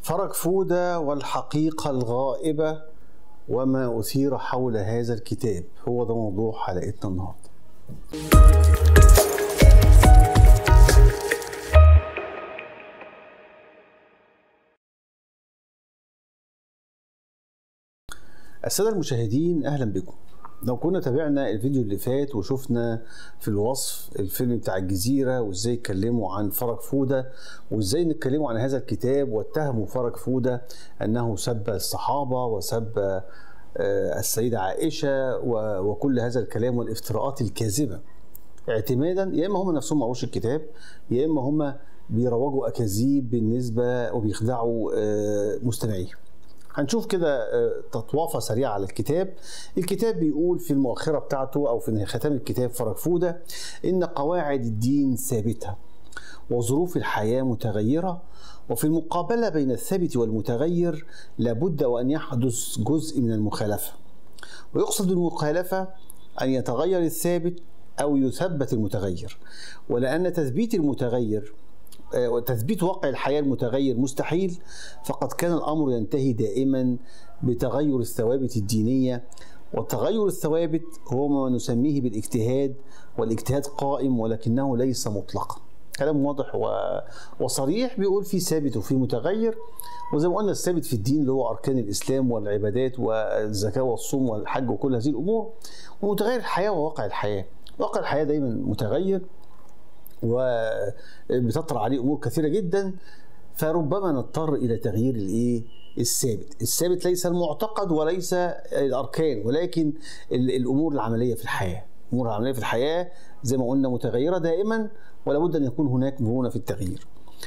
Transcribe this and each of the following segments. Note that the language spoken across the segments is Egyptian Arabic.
فرج فودة والحقيقة الغائبة وما أثير حول هذا الكتاب هو ده موضوع حلقتنا النهارده السادة المشاهدين أهلا بكم لو كنا تابعنا الفيديو اللي فات وشفنا في الوصف الفيلم بتاع الجزيرة وازاي اتكلموا عن فرج فودة وازاي نتكلموا عن هذا الكتاب واتهموا فرج فودة انه سب الصحابة وسب السيدة عائشة وكل هذا الكلام والافتراءات الكاذبة اعتمادا يا اما هم نفسهم ما قروش الكتاب يا اما هم بيروجوا اكاذيب بالنسبه وبيخدعوا مستمعيه. هنشوف كده تطوافه سريعه على الكتاب الكتاب بيقول في المؤخره بتاعته او في ختام الكتاب فرج فوده ان قواعد الدين ثابته وظروف الحياه متغيره وفي المقابله بين الثابت والمتغير لابد وان يحدث جزء من المخالفه ويقصد بالمخالفه ان يتغير الثابت او يثبت المتغير ولان تثبيت المتغير وتثبيت واقع الحياة المتغير مستحيل فقد كان الأمر ينتهي دائما بتغير الثوابت الدينية والتغير الثوابت هو ما نسميه بالاجتهاد والاجتهاد قائم ولكنه ليس مطلقا كلام واضح وصريح بيقول في ثابت وفي متغير وزي ما قلنا الثابت في الدين اللي هو اركان الاسلام والعبادات والزكاه والصوم والحج وكل هذه الامور ومتغير الحياه وواقع الحياه واقع الحياه دايما متغير وبتطرأ عليه امور كثيره جدا فربما نضطر الى تغيير الايه الثابت الثابت ليس المعتقد وليس الاركان ولكن الامور العمليه في الحياه الامور العمليه في الحياه زي ما قلنا متغيره دائما ولا بد ان يكون هناك مرونه في التغيير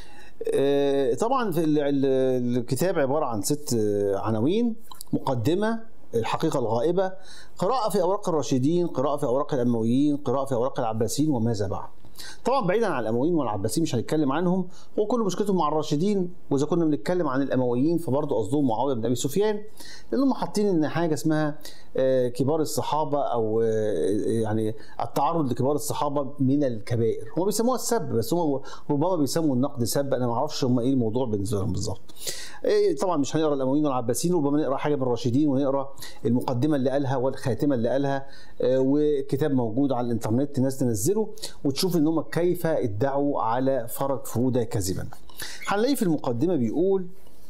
طبعا في الكتاب عباره عن ست عناوين مقدمه الحقيقه الغائبه قراءه في اوراق الراشدين قراءه في اوراق الامويين قراءه في اوراق العباسيين وماذا بعد طبعا بعيدا عن الامويين والعباسيين مش هنتكلم عنهم هو كل مشكلتهم مع الراشدين واذا كنا بنتكلم عن الامويين فبرضه قصدهم معاويه بن ابي سفيان لانهم حاطين ان حاجه اسمها كبار الصحابه او يعني التعرض لكبار الصحابه من الكبائر هم بيسموها السب بس هم ربما بيسموا النقد سب انا ما اعرفش هم ايه الموضوع بالنسبه لهم بالظبط طبعا مش هنقرا الامويين والعباسيين ربما نقرا حاجه من الراشدين ونقرا المقدمه اللي قالها والخاتمه اللي قالها وكتاب موجود على الانترنت الناس تنزله وتشوف ان هم كيف ادعوا على فرج فروده كذبا هنلاقيه في المقدمه بيقول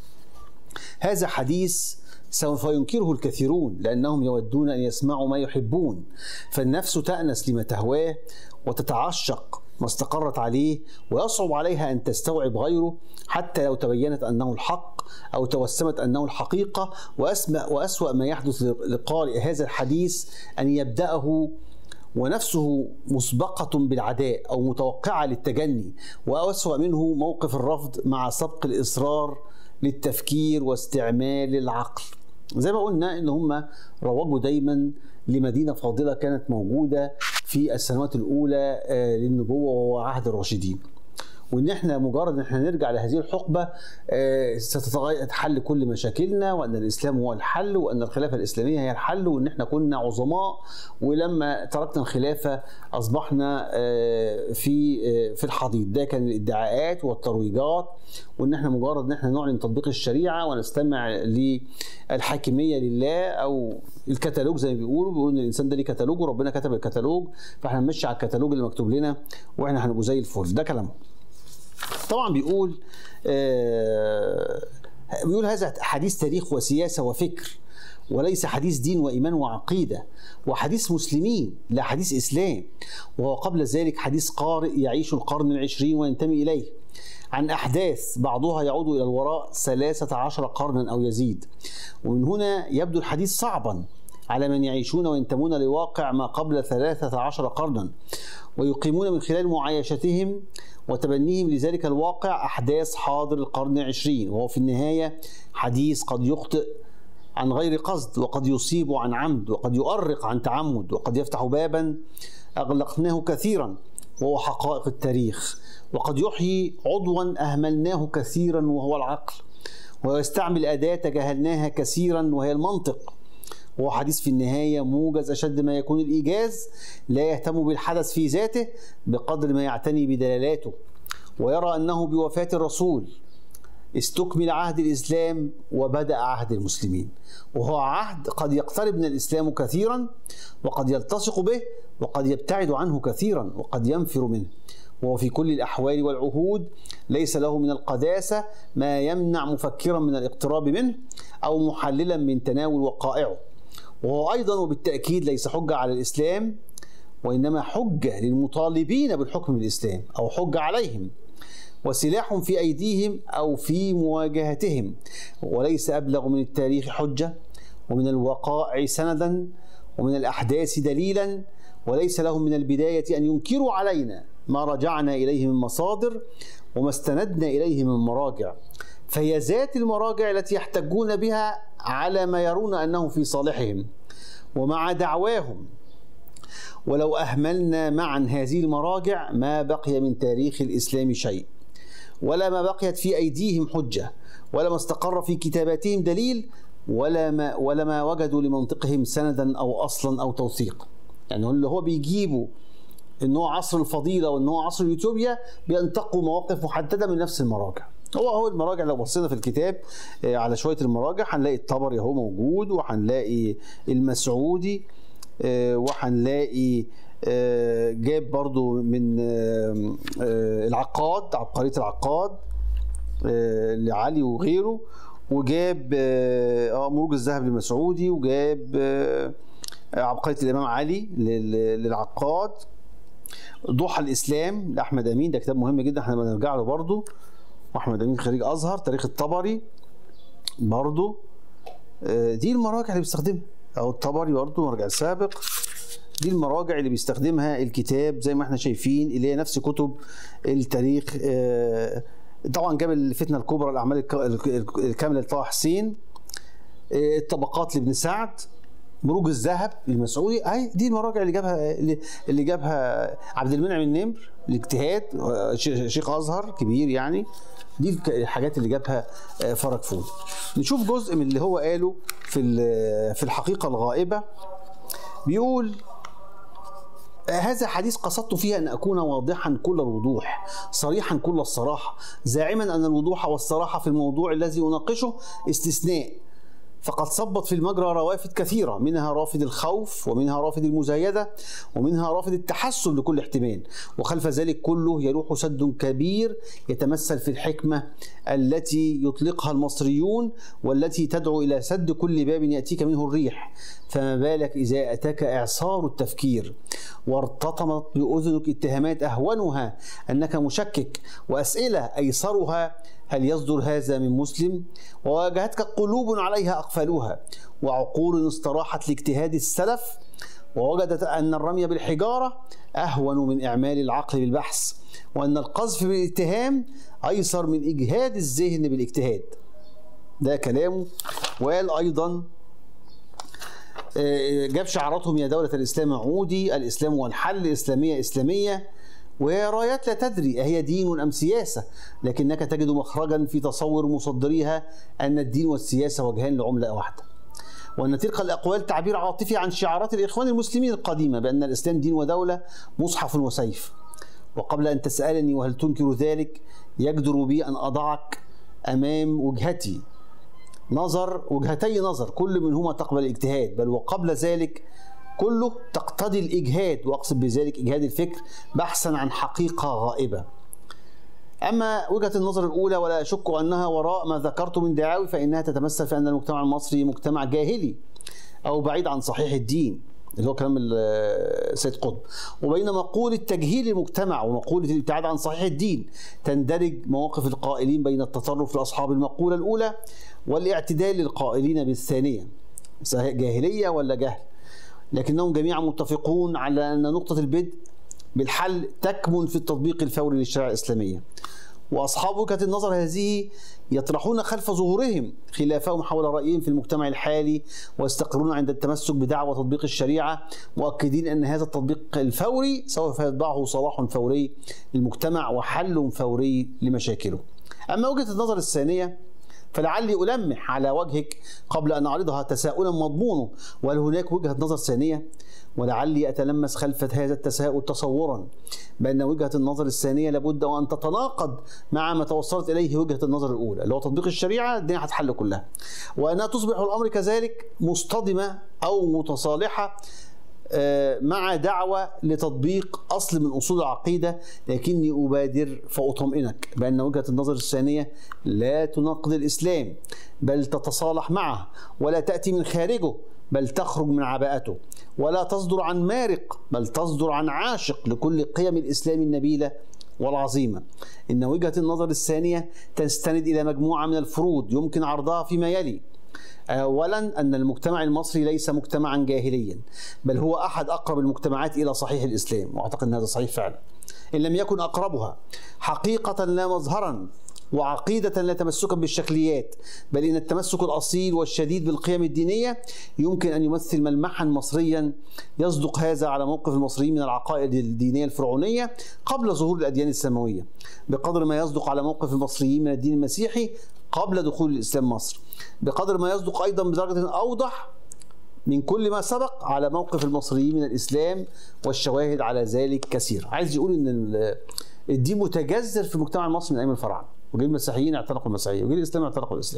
هذا حديث سوف ينكره الكثيرون لانهم يودون ان يسمعوا ما يحبون فالنفس تانس لما تهواه وتتعشق ما استقرت عليه ويصعب عليها ان تستوعب غيره حتى لو تبينت انه الحق او توسمت انه الحقيقه واسمأ واسوا ما يحدث لقارئ هذا الحديث ان يبداه ونفسه مسبقة بالعداء أو متوقعة للتجني وأسوأ منه موقف الرفض مع سبق الإصرار للتفكير واستعمال العقل زي ما قلنا ان هم روجوا دايما لمدينه فاضله كانت موجوده في السنوات الاولى للنبوه وهو عهد الراشدين وان احنا مجرد ان احنا نرجع لهذه الحقبه ستتحل كل مشاكلنا وان الاسلام هو الحل وان الخلافه الاسلاميه هي الحل وان احنا كنا عظماء ولما تركنا الخلافه اصبحنا في في الحضيض ده كان الادعاءات والترويجات وان احنا مجرد ان احنا نعلن تطبيق الشريعه ونستمع للحاكميه لله او الكتالوج زي ما بيقولوا بيقولوا ان الانسان ده ليه كتالوج وربنا كتب الكتالوج فاحنا نمشي على الكتالوج اللي مكتوب لنا واحنا هنبقوا زي الفل ده كلامهم طبعا بيقول آه بيقول هذا حديث تاريخ وسياسه وفكر وليس حديث دين وايمان وعقيده وحديث مسلمين لا حديث اسلام وهو قبل ذلك حديث قارئ يعيش القرن العشرين وينتمي اليه عن أحداث بعضها يعود إلى الوراء ثلاثة عشر قرنا أو يزيد ومن هنا يبدو الحديث صعبا على من يعيشون وينتمون لواقع ما قبل ثلاثة عشر قرنا ويقيمون من خلال معايشتهم وتبنيهم لذلك الواقع أحداث حاضر القرن العشرين وهو في النهاية حديث قد يخطئ عن غير قصد وقد يصيب عن عمد وقد يؤرق عن تعمد وقد يفتح بابا أغلقناه كثيرا وهو حقائق التاريخ وقد يحيي عضوا أهملناه كثيرا وهو العقل ويستعمل أداة تجاهلناها كثيرا وهي المنطق وهو حديث في النهاية موجز أشد ما يكون الإيجاز لا يهتم بالحدث في ذاته بقدر ما يعتني بدلالاته ويرى أنه بوفاة الرسول استكمل عهد الإسلام وبدأ عهد المسلمين وهو عهد قد يقترب من الإسلام كثيرا وقد يلتصق به وقد يبتعد عنه كثيرا وقد ينفر منه وهو في كل الأحوال والعهود ليس له من القداسة ما يمنع مفكرا من الاقتراب منه أو محللا من تناول وقائعه وهو أيضا وبالتأكيد ليس حجة على الإسلام وإنما حجة للمطالبين بالحكم بالإسلام أو حجة عليهم وسلاح في أيديهم أو في مواجهتهم وليس أبلغ من التاريخ حجة ومن الوقائع سندا ومن الأحداث دليلا وليس لهم من البداية أن ينكروا علينا ما رجعنا إليه من مصادر وما استندنا إليه من مراجع فهي ذات المراجع التي يحتجون بها على ما يرون أنه في صالحهم ومع دعواهم ولو أهملنا معا هذه المراجع ما بقي من تاريخ الإسلام شيء ولا ما بقيت في أيديهم حجة ولا ما استقر في كتاباتهم دليل ولا ما ولا ما وجدوا لمنطقهم سندا أو أصلا أو توثيق يعني اللي هو بيجيبوا ان هو عصر الفضيله وان هو عصر اليوتوبيا بينتقوا مواقف محدده من نفس المراجع هو هو المراجع لو بصينا في الكتاب على شويه المراجع هنلاقي الطبري اهو موجود وهنلاقي المسعودي وهنلاقي جاب برضو من العقاد عبقريه العقاد لعلي وغيره وجاب اه مروج الذهب للمسعودي وجاب عبقريه الامام علي للعقاد ضحى الاسلام لاحمد امين ده كتاب مهم جدا احنا بنرجع له برضه واحمد امين خريج ازهر تاريخ الطبري برضه دي المراجع اللي بيستخدمها او الطبري برضه مرجع سابق دي المراجع اللي بيستخدمها الكتاب زي ما احنا شايفين اللي هي نفس كتب التاريخ طبعا جاب الفتنه الكبرى الاعمال الكامله لطه حسين الطبقات لابن سعد مروج الذهب المسعودي اي دي المراجع اللي جابها اللي جابها عبد المنعم النمر الاجتهاد شيخ ازهر كبير يعني دي الحاجات اللي جابها فرج فود نشوف جزء من اللي هو قاله في في الحقيقه الغائبه بيقول هذا حديث قصدت فيه أن أكون واضحا كل الوضوح صريحا كل الصراحة زاعما أن الوضوح والصراحة في الموضوع الذي أناقشه استثناء فقد صبت في المجرى روافد كثيرة منها رافد الخوف ومنها رافد المزايدة ومنها رافد التحسب لكل احتمال وخلف ذلك كله يلوح سد كبير يتمثل في الحكمة التي يطلقها المصريون والتي تدعو إلى سد كل باب يأتيك منه الريح فما بالك إذا أتاك إعصار التفكير وارتطمت بأذنك اتهامات أهونها أنك مشكك وأسئلة أيسرها هل يصدر هذا من مسلم وواجهتك قلوب عليها أقفالها وعقول استراحت لاجتهاد السلف ووجدت أن الرمي بالحجارة أهون من إعمال العقل بالبحث وأن القذف بالاتهام أيسر من إجهاد الذهن بالاجتهاد ده كلامه وقال أيضا جاب شعاراتهم يا دولة الإسلام عودي الإسلام والحل إسلامية إسلامية وهي رايات لا تدري أهي دين أم سياسة لكنك تجد مخرجا في تصور مصدريها أن الدين والسياسة وجهان لعملة واحدة وأن تلك الأقوال تعبير عاطفي عن شعارات الإخوان المسلمين القديمة بأن الإسلام دين ودولة مصحف وسيف وقبل أن تسألني وهل تنكر ذلك يجدر بي أن أضعك أمام وجهتي نظر وجهتي نظر كل منهما تقبل الاجتهاد بل وقبل ذلك كله تقتضي الإجهاد وأقصد بذلك إجهاد الفكر بحثا عن حقيقة غائبة أما وجهة النظر الأولى ولا أشك أنها وراء ما ذكرت من دعاوي فإنها تتمثل في أن المجتمع المصري مجتمع جاهلي أو بعيد عن صحيح الدين اللي هو كلام السيد قطب وبين مقولة تجهيل المجتمع ومقولة الابتعاد عن صحيح الدين تندرج مواقف القائلين بين التطرف لأصحاب المقولة الأولى والاعتدال للقائلين بالثانية جاهلية ولا جهل لكنهم جميعا متفقون على أن نقطة البدء بالحل تكمن في التطبيق الفوري للشريعة الإسلامية وأصحاب وجهة النظر هذه يطرحون خلف ظهورهم خلافهم حول رأيهم في المجتمع الحالي ويستقرون عند التمسك بدعوى تطبيق الشريعة مؤكدين أن هذا التطبيق الفوري سوف يتبعه صلاح فوري للمجتمع وحل فوري لمشاكله أما وجهة النظر الثانية فلعلي ألمح على وجهك قبل أن أعرضها تساؤلا مضمونه وهل هناك وجهة نظر ثانية ولعلي أتلمس خلف هذا التساؤل تصورا بأن وجهة النظر الثانية لابد وأن تتناقض مع ما توصلت إليه وجهة النظر الأولى اللي هو تطبيق الشريعة الدنيا هتحل كلها وأنها تصبح الأمر كذلك مصطدمة أو متصالحة آه، مع دعوة لتطبيق أصل من أصول العقيدة لكني أبادر فأطمئنك بأن وجهة النظر الثانية لا تناقض الإسلام بل تتصالح معه ولا تأتي من خارجه بل تخرج من عباءته ولا تصدر عن مارق بل تصدر عن عاشق لكل قيم الإسلام النبيلة والعظيمة إن وجهة النظر الثانية تستند إلى مجموعة من الفروض يمكن عرضها فيما يلي اولا ان المجتمع المصري ليس مجتمعا جاهليا بل هو احد اقرب المجتمعات الى صحيح الاسلام واعتقد ان هذا صحيح فعلا ان لم يكن اقربها حقيقه لا مظهرا وعقيدة لا تمسكا بالشكليات بل إن التمسك الأصيل والشديد بالقيم الدينية يمكن أن يمثل ملمحا مصريا يصدق هذا على موقف المصريين من العقائد الدينية الفرعونية قبل ظهور الأديان السماوية بقدر ما يصدق على موقف المصريين من الدين المسيحي قبل دخول الإسلام مصر بقدر ما يصدق أيضا بدرجة أوضح من كل ما سبق على موقف المصريين من الإسلام والشواهد على ذلك كثيرة عايز يقول أن الدين متجذر في المجتمع المصري من أيام الفراعنة وجيل المسيحيين اعتنقوا المسيحية وجيل الإسلام اعتنقوا الإسلام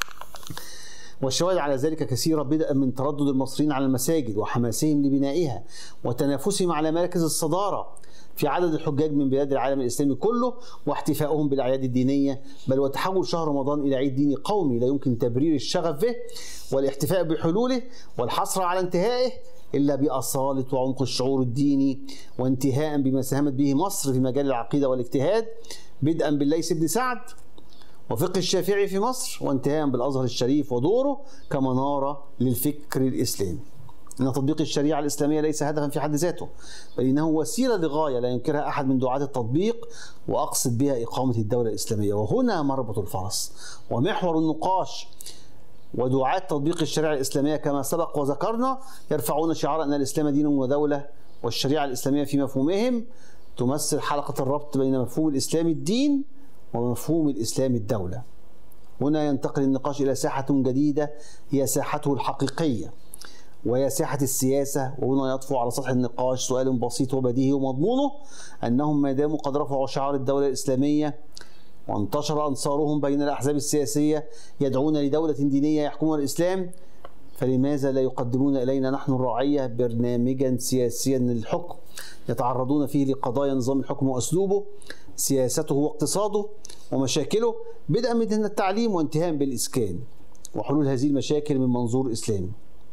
والشواهد على ذلك كثيرة بدءا من تردد المصريين على المساجد وحماسهم لبنائها وتنافسهم على مراكز الصدارة في عدد الحجاج من بلاد العالم الاسلامي كله واحتفائهم بالاعياد الدينيه بل وتحول شهر رمضان الى عيد ديني قومي لا يمكن تبرير الشغف به والاحتفاء بحلوله والحصر على انتهائه الا باصاله وعمق الشعور الديني وانتهاء بما ساهمت به مصر في مجال العقيده والاجتهاد بدءا بالليث بن سعد وفقه الشافعي في مصر وانتهاء بالازهر الشريف ودوره كمناره للفكر الاسلامي. ان تطبيق الشريعه الاسلاميه ليس هدفا في حد ذاته بل انه وسيله لغايه لا ينكرها احد من دعاه التطبيق واقصد بها اقامه الدوله الاسلاميه وهنا مربط الفرس ومحور النقاش ودعاة تطبيق الشريعة الإسلامية كما سبق وذكرنا يرفعون شعار أن الإسلام دين ودولة والشريعة الإسلامية في مفهومهم تمثل حلقة الربط بين مفهوم الإسلام الدين ومفهوم الإسلام الدولة هنا ينتقل النقاش إلى ساحة جديدة هي ساحته الحقيقية وهي ساحة السياسة وهنا يطفو على سطح النقاش سؤال بسيط وبديهي ومضمونه أنهم ما داموا قد رفعوا شعار الدولة الإسلامية وانتشر أنصارهم بين الأحزاب السياسية يدعون لدولة دينية يحكمها الإسلام فلماذا لا يقدمون إلينا نحن الرعية برنامجا سياسيا للحكم يتعرضون فيه لقضايا نظام الحكم وأسلوبه سياسته واقتصاده ومشاكله بدءا من التعليم وانتهاء بالإسكان وحلول هذه المشاكل من منظور إسلامي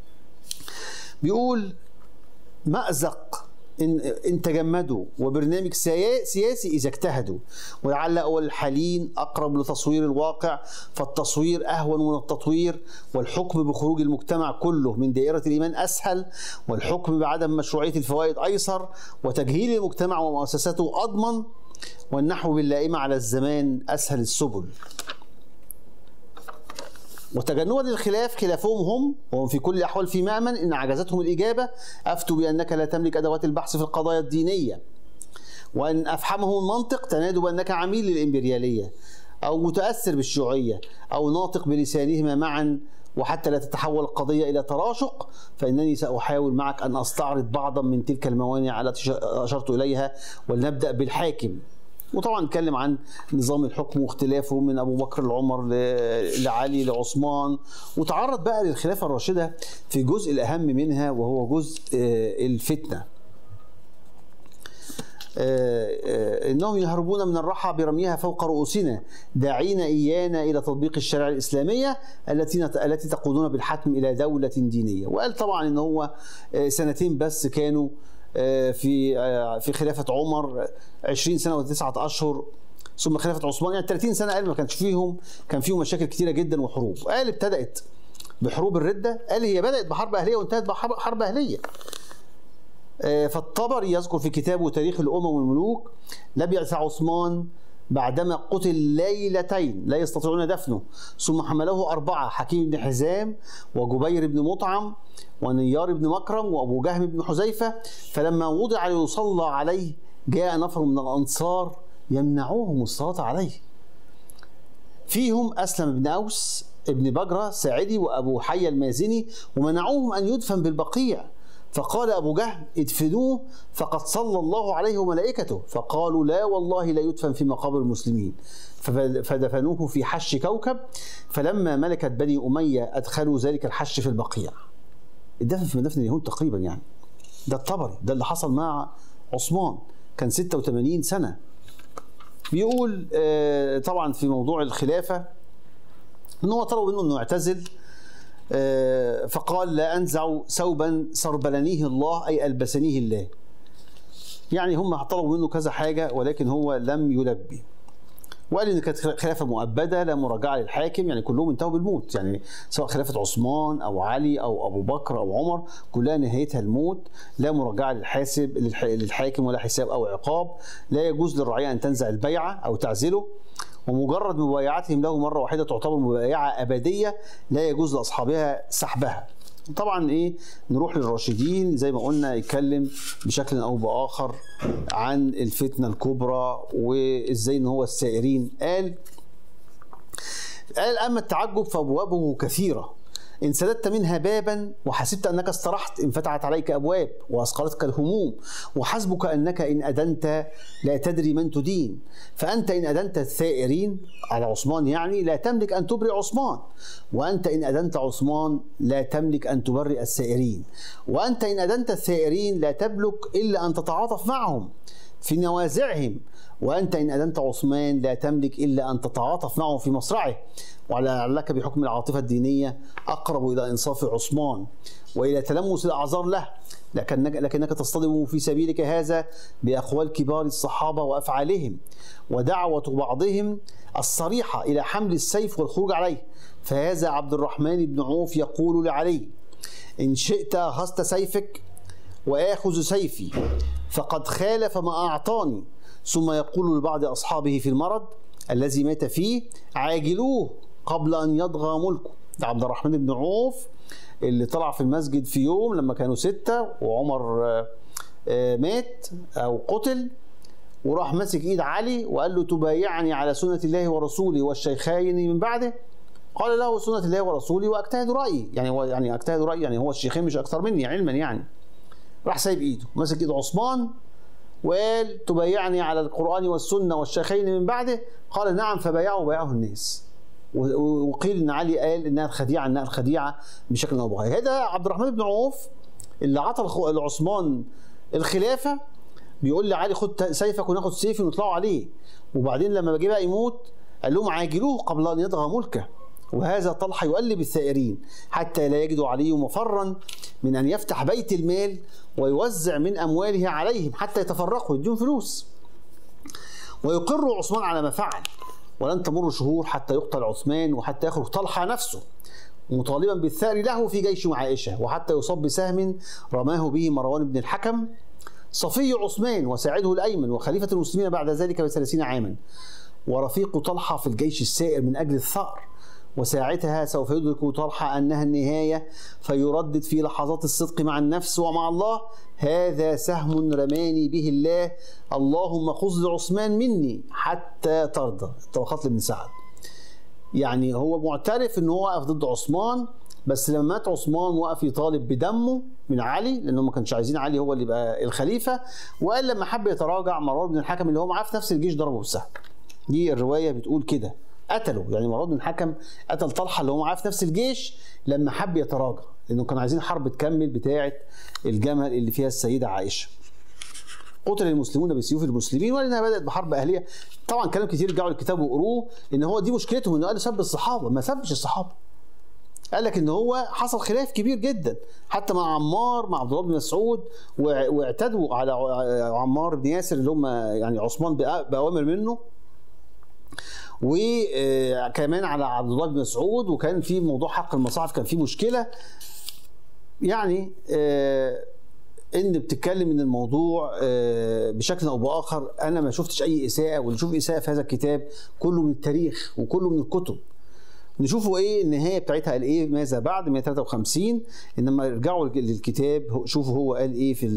بيقول مأزق إن, إن تجمدوا وبرنامج سياسي إذا اجتهدوا ولعل أول الحالين أقرب لتصوير الواقع فالتصوير أهون من التطوير والحكم بخروج المجتمع كله من دائرة الإيمان أسهل والحكم بعدم مشروعية الفوائد أيسر وتجهيل المجتمع ومؤسساته أضمن والنحو باللائمة على الزمان أسهل السبل وتجنبا للخلاف خلافهم هم وهم في كل الأحوال في مأمن إن عجزتهم الإجابة أفتوا بأنك لا تملك أدوات البحث في القضايا الدينية وإن أفحمهم المنطق تنادوا بأنك عميل للإمبريالية أو متأثر بالشيوعية أو ناطق بلسانهما معا وحتى لا تتحول القضية إلى تراشق فإنني سأحاول معك أن أستعرض بعضا من تلك الموانع التي أشرت إليها ولنبدأ بالحاكم وطبعا نتكلم عن نظام الحكم واختلافه من ابو بكر لعمر لعلي لعثمان وتعرض بقى للخلافه الراشده في جزء الاهم منها وهو جزء الفتنه انهم يهربون من الرحى برميها فوق رؤوسنا داعين ايانا الى تطبيق الشريعه الاسلاميه التي التي تقودنا بالحتم الى دوله دينيه وقال طبعا ان هو سنتين بس كانوا في في خلافه عمر 20 سنه وتسعه اشهر ثم خلافه عثمان يعني 30 سنه قال ما كانش فيهم كان فيهم مشاكل كثيره جدا وحروب قال ابتدات بحروب الرده قال هي بدات بحرب اهليه وانتهت بحرب اهليه فالطبري يذكر في كتابه تاريخ الامم والملوك لبعث عثمان بعدما قتل ليلتين لا يستطيعون دفنه ثم حمله أربعة حكيم بن حزام وجبير بن مطعم ونيار بن مكرم وأبو جهم بن حذيفة فلما وضع ليصلى عليه جاء نفر من الأنصار يمنعوهم الصلاة عليه فيهم اسلم بن اوس ابن بجره ساعدي وابو حي المازني ومنعوهم ان يدفن بالبقيع فقال ابو جهل ادفنوه فقد صلى الله عليه وملائكته فقالوا لا والله لا يدفن في مقابر المسلمين فدفنوه في حش كوكب فلما ملكت بني اميه ادخلوا ذلك الحش في البقيع الدفن في مدافن اليهود تقريبا يعني ده الطبري ده اللي حصل مع عثمان كان 86 سنه بيقول آه، طبعا في موضوع الخلافه ان هو طلبوا منه انه يعتزل آه، فقال لا انزع ثوبا سربلنيه الله اي البسنيه الله يعني هم طلبوا منه كذا حاجه ولكن هو لم يلبي وقال ان كانت خلافه مؤبده لا مراجعه للحاكم يعني كلهم انتهوا بالموت يعني سواء خلافه عثمان او علي او ابو بكر او عمر كلها نهايتها الموت لا مراجعه للحاسب للحاكم ولا حساب او عقاب لا يجوز للرعيه ان تنزع البيعه او تعزله ومجرد مبايعتهم له مره واحده تعتبر مبايعه ابديه لا يجوز لاصحابها سحبها طبعا ايه نروح للراشدين زي ما قلنا يتكلم بشكل او باخر عن الفتنه الكبرى وازاي ان هو السائرين قال قال اما التعجب فابوابه كثيره إن سددت منها بابا وحسبت أنك استرحت انفتحت عليك أبواب وأثقلتك الهموم وحسبك أنك إن أدنت لا تدري من تدين فأنت إن أدنت الثائرين على عثمان يعني لا تملك أن تبرئ عثمان وأنت إن أدنت عثمان لا تملك أن تبرئ السائرين وأنت إن أدنت الثائرين لا تملك إلا أن تتعاطف معهم في نوازعهم وأنت إن أدنت عثمان لا تملك إلا أن تتعاطف معه في مصرعه ولعلك بحكم العاطفة الدينية أقرب إلى إنصاف عثمان وإلى تلمس الأعذار له لكنك, لكنك تصطدم في سبيلك هذا بأقوال كبار الصحابة وأفعالهم ودعوة بعضهم الصريحة إلى حمل السيف والخروج عليه فهذا عبد الرحمن بن عوف يقول لعلي إن شئت أخذت سيفك وآخذ سيفي فقد خالف ما أعطاني ثم يقول لبعض أصحابه في المرض الذي مات فيه عاجلوه قبل أن يطغى ملكه ده عبد الرحمن بن عوف اللي طلع في المسجد في يوم لما كانوا ستة وعمر آه، آه، مات أو قتل وراح ماسك ايد علي وقال له تبايعني على سنة الله ورسوله والشيخين من بعده قال له سنة الله ورسوله واجتهد رأيي يعني هو يعني اجتهد رأيي يعني هو الشيخين مش أكثر مني علما يعني راح سايب ايده ماسك ايد عثمان وقال تبايعني على القرآن والسنة والشيخين من بعده قال نعم فبايعه بايعه الناس وقيل ان علي قال انها الخديعه انها الخديعه بشكل او باخر هذا عبد الرحمن بن عوف اللي عطى لعثمان الخلافه بيقول لعلي خد سيفك وناخد سيفي ونطلعوا عليه وبعدين لما جه بقى يموت قال لهم عاجلوه قبل ان يطغى ملكه وهذا طلحه يؤلب الثائرين حتى لا يجد علي مفرا من ان يفتح بيت المال ويوزع من امواله عليهم حتى يتفرقوا يديهم فلوس ويقر عثمان على ما فعل ولن تمر شهور حتى يقتل عثمان وحتى يخرج طلحه نفسه مطالبا بالثأر له في جيش عائشه وحتى يصاب بسهم رماه به مروان بن الحكم صفي عثمان وساعده الايمن وخليفه المسلمين بعد ذلك بثلاثين عاما ورفيق طلحه في الجيش السائر من اجل الثأر وساعتها سوف يدرك طلحة أنها النهاية فيردد في لحظات الصدق مع النفس ومع الله هذا سهم رماني به الله اللهم خذ لعثمان مني حتى ترضى طبقات لابن سعد يعني هو معترف ان هو وقف ضد عثمان بس لما مات عثمان وقف يطالب بدمه من علي لانهم ما كانش عايزين علي هو اللي يبقى الخليفه وقال لما حب يتراجع مروان بن الحكم اللي هو معاه في نفس الجيش ضربه بالسهم دي الروايه بتقول كده قتله يعني مراد بن الحكم قتل طلحه اللي هو معاه في نفس الجيش لما حب يتراجع لانه كانوا عايزين حرب تكمل بتاعه الجمل اللي فيها السيده عائشه قتل المسلمون بسيوف المسلمين ولانها بدات بحرب اهليه طبعا كلام كتير رجعوا للكتاب وقروه ان هو دي مشكلتهم انه قال سب الصحابه ما سبش الصحابه قال لك ان هو حصل خلاف كبير جدا حتى مع عمار مع عبد الله بن مسعود واعتدوا على عمار بن ياسر اللي هم يعني عثمان باوامر منه وكمان على عبد الله بن مسعود وكان في موضوع حق المصاحف كان في مشكله يعني آه، ان بتتكلم ان الموضوع آه، بشكل او باخر انا ما شفتش اي اساءه ونشوف اساءه في هذا الكتاب كله من التاريخ وكله من الكتب نشوفوا ايه النهايه بتاعتها قال ايه ماذا بعد 153 انما ارجعوا للكتاب شوفوا هو قال ايه في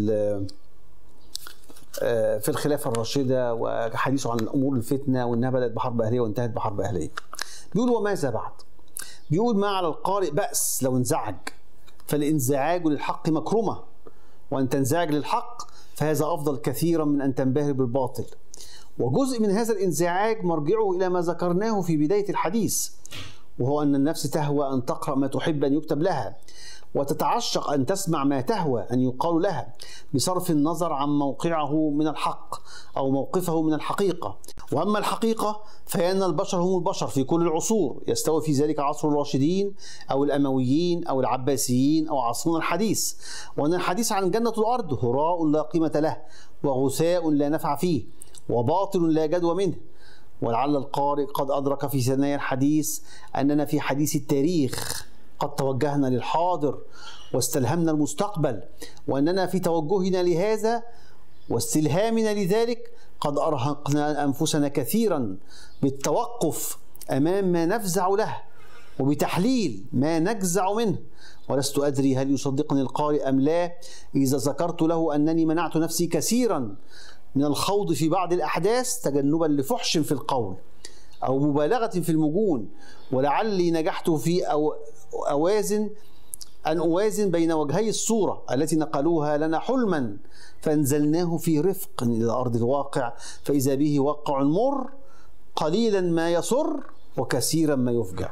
آه، في الخلافه الراشده وحديثه عن امور الفتنه وانها بدات بحرب اهليه وانتهت بحرب اهليه. بيقول وماذا بعد بيقول ما على القارئ بأس لو انزعج فالانزعاج للحق مكرمة وأن تنزعج للحق فهذا أفضل كثيرا من أن تنبهر بالباطل وجزء من هذا الانزعاج مرجعه إلى ما ذكرناه في بداية الحديث وهو أن النفس تهوى أن تقرأ ما تحب أن يكتب لها وتتعشق أن تسمع ما تهوى أن يقال لها بصرف النظر عن موقعه من الحق أو موقفه من الحقيقة وأما الحقيقة فإن البشر هم البشر في كل العصور يستوي في ذلك عصر الراشدين أو الأمويين أو العباسيين أو عصرنا الحديث وأن الحديث عن جنة الأرض هراء لا قيمة له وغثاء لا نفع فيه وباطل لا جدوى منه ولعل القارئ قد أدرك في ثنايا الحديث أننا في حديث التاريخ قد توجهنا للحاضر واستلهمنا المستقبل وأننا في توجهنا لهذا واستلهامنا لذلك قد أرهقنا أنفسنا كثيرا بالتوقف أمام ما نفزع له وبتحليل ما نجزع منه ولست أدري هل يصدقني القارئ أم لا إذا ذكرت له أنني منعت نفسي كثيرا من الخوض في بعض الأحداث تجنبا لفحش في القول أو مبالغة في المجون ولعلي نجحت في أو أوازن أن أوازن بين وجهي الصورة التي نقلوها لنا حلما فأنزلناه في رفق إلى أرض الواقع فإذا به واقع مر قليلا ما يسر وكثيرا ما يفجع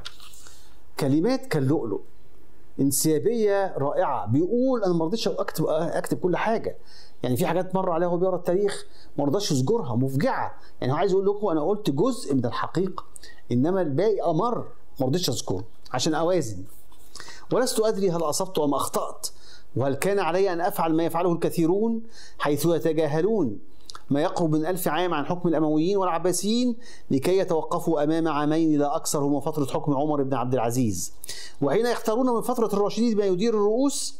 كلمات كاللؤلؤ انسيابيه رائعه بيقول انا ما رضيتش اكتب اكتب كل حاجه يعني في حاجات مر عليها وهو بيقرا التاريخ ما رضاش يذكرها مفجعه يعني هو عايز يقول لكم انا قلت جزء من الحقيقه انما الباقي امر ما رضيتش اذكره عشان اوازن ولست ادري هل اصبت ام اخطات وهل كان علي ان افعل ما يفعله الكثيرون حيث يتجاهلون ما يقرب من ألف عام عن حكم الأمويين والعباسيين لكي يتوقفوا أمام عامين لا أكثر هما فترة حكم عمر بن عبد العزيز وحين يختارون من فترة الراشدين ما يدير الرؤوس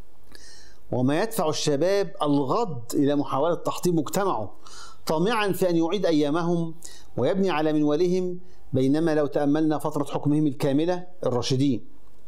وما يدفع الشباب الغض إلى محاولة تحطيم مجتمعه طامعا في أن يعيد أيامهم ويبني على منوالهم بينما لو تأملنا فترة حكمهم الكاملة الراشدين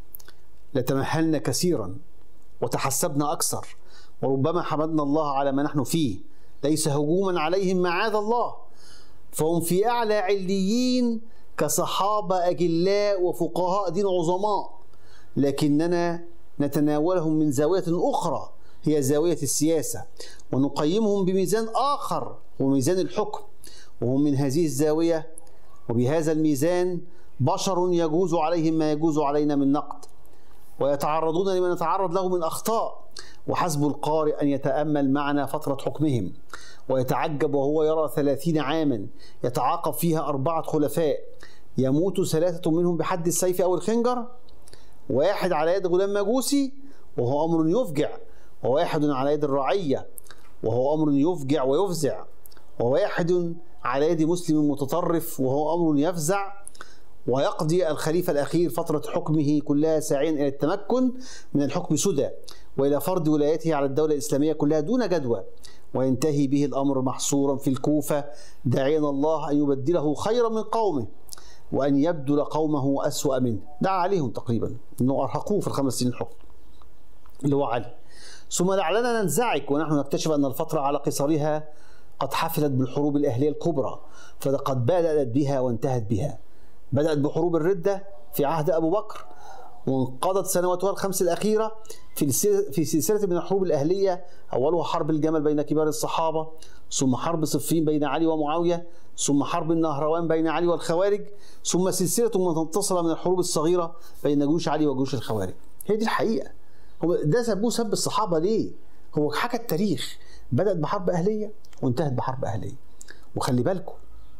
لتمهلنا كثيرا وتحسبنا أكثر وربما حمدنا الله على ما نحن فيه ليس هجوما عليهم معاذ الله فهم في أعلى عليين كصحابة أجلاء وفقهاء دين عظماء لكننا نتناولهم من زاوية أخرى هي زاوية السياسة ونقيمهم بميزان آخر وميزان الحكم وهم من هذه الزاوية وبهذا الميزان بشر يجوز عليهم ما يجوز علينا من نقد ويتعرضون لما نتعرض له من أخطاء وحسب القارئ أن يتأمل معنا فترة حكمهم ويتعجب وهو يرى ثلاثين عاما يتعاقب فيها أربعة خلفاء يموت ثلاثة منهم بحد السيف أو الخنجر واحد على يد غلام مجوسي وهو أمر يفجع وواحد على يد الرعية وهو أمر يفجع ويفزع وواحد على يد مسلم متطرف وهو أمر يفزع ويقضي الخليفة الأخير فترة حكمه كلها ساعيا إلى التمكن من الحكم سدى وإلى فرض ولايته على الدولة الإسلامية كلها دون جدوى وينتهي به الأمر محصورا في الكوفة داعيا الله أن يبدله خيرا من قومه وأن يبدل قومه أسوأ منه دعا عليهم تقريبا أنه أرهقوه في الخمس سنين الحكم اللي هو علي ثم لعلنا ننزعج ونحن نكتشف أن الفترة على قصرها قد حفلت بالحروب الأهلية الكبرى فقد بدأت بها وانتهت بها بدأت بحروب الردة في عهد أبو بكر وانقضت سنواتها الخمس الأخيرة في في سلسلة من الحروب الأهلية أولها حرب الجمل بين كبار الصحابة ثم حرب صفين بين علي ومعاوية ثم حرب النهروان بين علي والخوارج ثم سلسلة متصلة من الحروب الصغيرة بين جيوش علي وجيوش الخوارج هي دي الحقيقة هو ده سبوه سب الصحابة ليه؟ هو حكى التاريخ بدأت بحرب أهلية وانتهت بحرب أهلية وخلي بالكم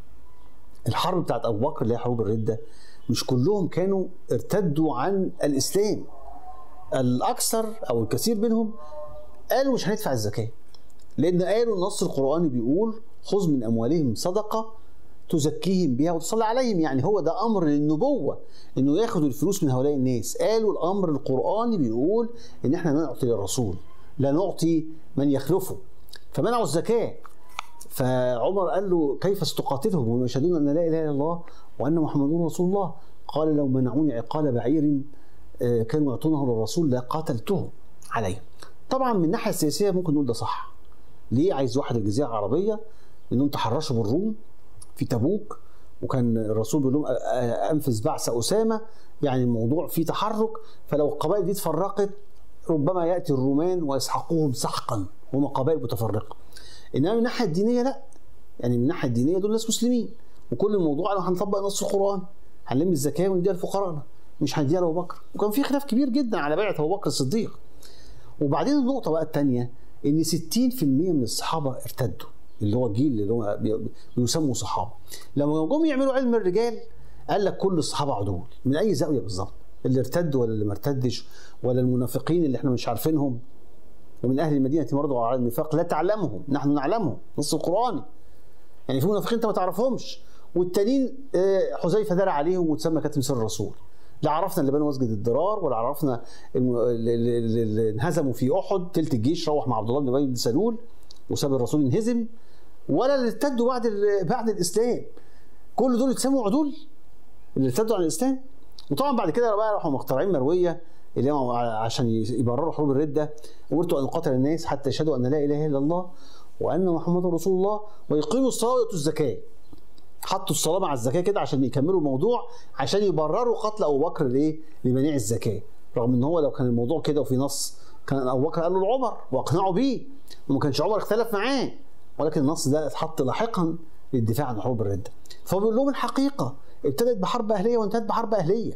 الحرب بتاعت أبو بكر اللي هي حروب الردة مش كلهم كانوا ارتدوا عن الإسلام الأكثر أو الكثير منهم قالوا مش هندفع الزكاة لأن قالوا النص القرآني بيقول خذ من أموالهم صدقة تزكيهم بها وتصلي عليهم يعني هو ده أمر للنبوة إنه ياخدوا الفلوس من هؤلاء الناس قالوا الأمر القرآني بيقول إن إحنا نعطي للرسول لا نعطي من يخلفه فمنعوا الزكاة فعمر قال له كيف ستقاتلهم وهم يشهدون ان لا اله الا الله وان محمد رسول الله قال لو منعوني عقال بعير كانوا يعطونه للرسول لقاتلتهم عليه طبعا من الناحيه السياسيه ممكن نقول ده صح ليه عايز واحد الجزيره العربيه انهم تحرشوا بالروم في تبوك وكان الرسول بيقول لهم أ- أ- انفذ بعث اسامه يعني الموضوع فيه تحرك فلو القبائل دي اتفرقت ربما ياتي الرومان ويسحقوهم سحقا هم قبائل متفرقه انما من الناحيه الدينيه لا يعني من الناحيه الدينيه دول ناس مسلمين وكل الموضوع لو هنطبق نص القران هنلم الزكاه ونديها لفقراءنا مش هنديها لابو بكر وكان في خلاف كبير جدا على بيعه ابو بكر الصديق وبعدين النقطه بقى الثانيه ان 60% من الصحابه ارتدوا اللي هو الجيل اللي هو بي- بيسموا صحابه لما جم يعملوا علم الرجال قال لك كل الصحابه عدول من اي زاويه بالظبط اللي ارتد ولا اللي ما ارتدش ولا المنافقين اللي احنا مش عارفينهم ومن اهل المدينه مرضوا على النفاق لا تعلمهم نحن نعلمهم نص القراني يعني في منافقين انت ما تعرفهمش والتانيين آه، حذيفه دار عليهم وتسمى كاتم سر الرسول لا عرفنا اللي بنوا مسجد الضرار ولا عرفنا الم- اللي اللي- اللي انهزموا في احد تلت الجيش روح مع عبد الله بن ابي بن سلول وساب الرسول ينهزم ولا اللي ارتدوا بعد ال- بعد الاسلام كل دول يتسموا عدول اللي ارتدوا عن الاسلام وطبعا بعد كده بقى راحوا مخترعين مرويه اللي هم عشان يبرروا حروب الرده امرت ان اقاتل الناس حتى يشهدوا ان لا اله الا الله وان محمد رسول الله ويقيموا الصلاه ويؤتوا الزكاه حطوا الصلاه مع الزكاه كده عشان يكملوا الموضوع عشان يبرروا قتل ابو بكر لايه؟ لمنيع الزكاه رغم ان هو لو كان الموضوع كده وفي نص كان ابو بكر قال له لعمر واقنعه بيه وما كانش عمر اختلف معاه ولكن النص ده اتحط لاحقا للدفاع عن حروب الرده فهو بيقول لهم الحقيقه ابتدت بحرب اهليه وانتهت بحرب اهليه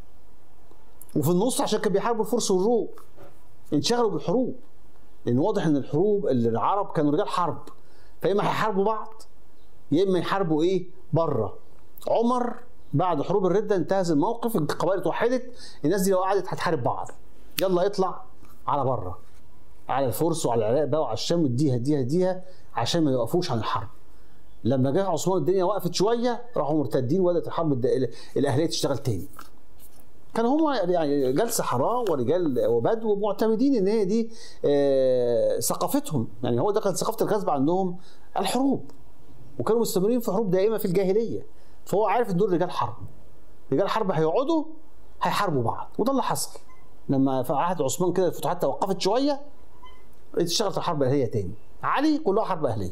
وفي النص عشان كانوا بيحاربوا الفرس والروم انشغلوا بالحروب لان واضح ان الحروب اللي العرب كانوا رجال حرب فاما هيحاربوا بعض يا اما يحاربوا ايه بره عمر بعد حروب الرده انتهز الموقف القبائل اتوحدت الناس دي لو قعدت هتحارب بعض يلا اطلع على بره على الفرس وعلى العراق بقى وعلى الشام اديها اديها اديها عشان ما يوقفوش عن الحرب لما جه عثمان الدنيا وقفت شويه راحوا مرتدين وبدات الحرب الد- الاهليه تشتغل تاني كان هم يعني رجال صحراء ورجال وبدو معتمدين ان هي دي آه، ثقافتهم يعني هو ده كانت ثقافه الغزو عندهم الحروب وكانوا مستمرين في حروب دائمه في الجاهليه فهو عارف ان دول رجال حرب رجال حرب هيقعدوا هيحاربوا بعض وده اللي حصل لما في عهد عثمان كده الفتوحات توقفت شويه اشتغلت الحرب الاهليه تاني علي كلها حرب اهليه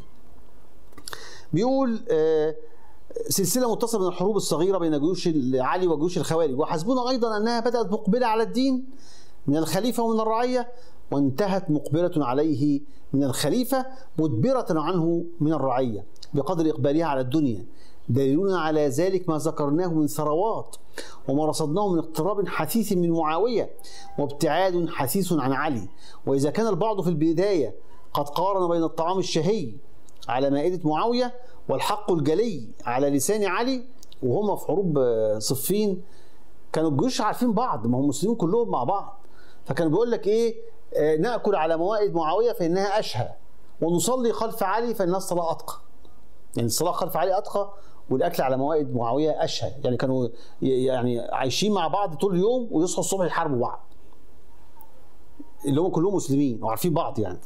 بيقول آه، سلسله متصله من الحروب الصغيره بين جيوش علي وجيوش الخوارج وحسبنا ايضا انها بدات مقبله على الدين من الخليفه ومن الرعيه وانتهت مقبله عليه من الخليفه مدبره عنه من الرعيه بقدر اقبالها على الدنيا دليلنا على ذلك ما ذكرناه من ثروات وما رصدناه من اقتراب حثيث من معاويه وابتعاد حثيث عن علي واذا كان البعض في البدايه قد قارن بين الطعام الشهي على مائدة معاوية والحق الجلي على لسان علي وهم في حروب آه، صفين كانوا الجيوش عارفين بعض ما هم المسلمين كلهم مع بعض فكان بيقول لك ايه آه، ناكل على موائد معاويه فانها اشهى ونصلي خلف علي فانها الصلاه اتقى يعني الصلاه خلف علي اتقى والاكل على موائد معاويه اشهى يعني كانوا ي- يعني عايشين مع بعض طول اليوم ويصحوا الصبح يحاربوا بعض اللي هم كلهم مسلمين وعارفين بعض يعني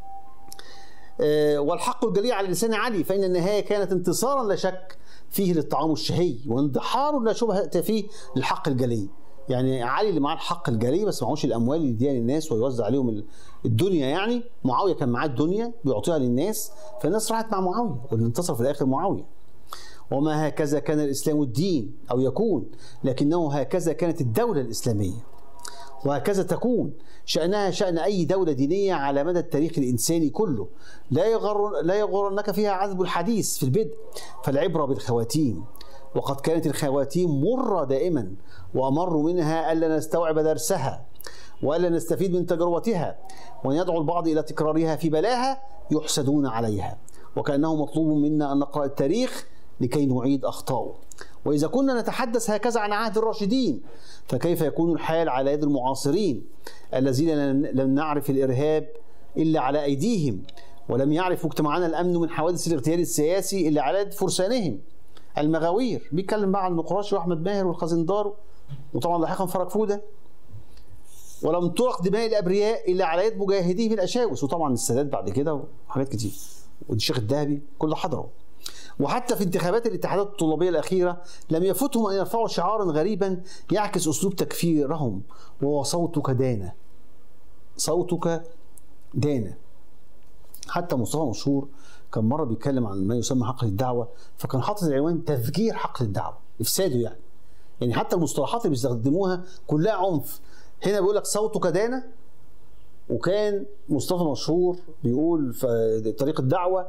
آه، والحق الجلي على لسان علي فإن النهاية كانت انتصارا لا شك فيه للطعام الشهي واندحار لا شبهة فيه للحق الجلي يعني علي اللي معاه الحق الجلي بس معهوش الاموال اللي يديها للناس ويوزع عليهم ال- الدنيا يعني معاويه كان معاه الدنيا بيعطيها للناس فالناس راحت مع معاويه واللي انتصر في الاخر معاويه وما هكذا كان الاسلام الدين او يكون لكنه هكذا كانت الدوله الاسلاميه وهكذا تكون شأنها شأن أي دولة دينية على مدى التاريخ الإنساني كله لا يغر لا يغرنك فيها عذب الحديث في البدء فالعبرة بالخواتيم وقد كانت الخواتيم مرة دائما وأمر منها ألا نستوعب درسها وألا نستفيد من تجربتها وأن يدعو البعض إلى تكرارها في بلاها يحسدون عليها وكأنه مطلوب منا أن نقرأ التاريخ لكي نعيد أخطاؤه وإذا كنا نتحدث هكذا عن عهد الراشدين فكيف يكون الحال على يد المعاصرين الذين لم نعرف الإرهاب إلا على أيديهم ولم يعرف مجتمعنا الأمن من حوادث الاغتيال السياسي إلا على يد فرسانهم المغاوير بيتكلم بقى عن نقراشي وأحمد ماهر والخزندار وطبعا لاحقا فرج فودة ولم ترق دماء الأبرياء إلا على يد مجاهديهم الأشاوس وطبعا السادات بعد كده وحاجات كتير والشيخ الذهبي كل ده حضروا وحتى في انتخابات الاتحادات الطلابية الأخيرة لم يفتهم أن يرفعوا شعارا غريبا يعكس أسلوب تكفيرهم وهو صوتك دانا صوتك دانا حتى مصطفى مشهور كان مره بيتكلم عن ما يسمى حقل الدعوه فكان حاطط العنوان تفجير حقل الدعوه افساده يعني يعني حتى المصطلحات اللي بيستخدموها كلها عنف هنا بيقول لك صوتك دانه وكان مصطفى مشهور بيقول في طريق الدعوه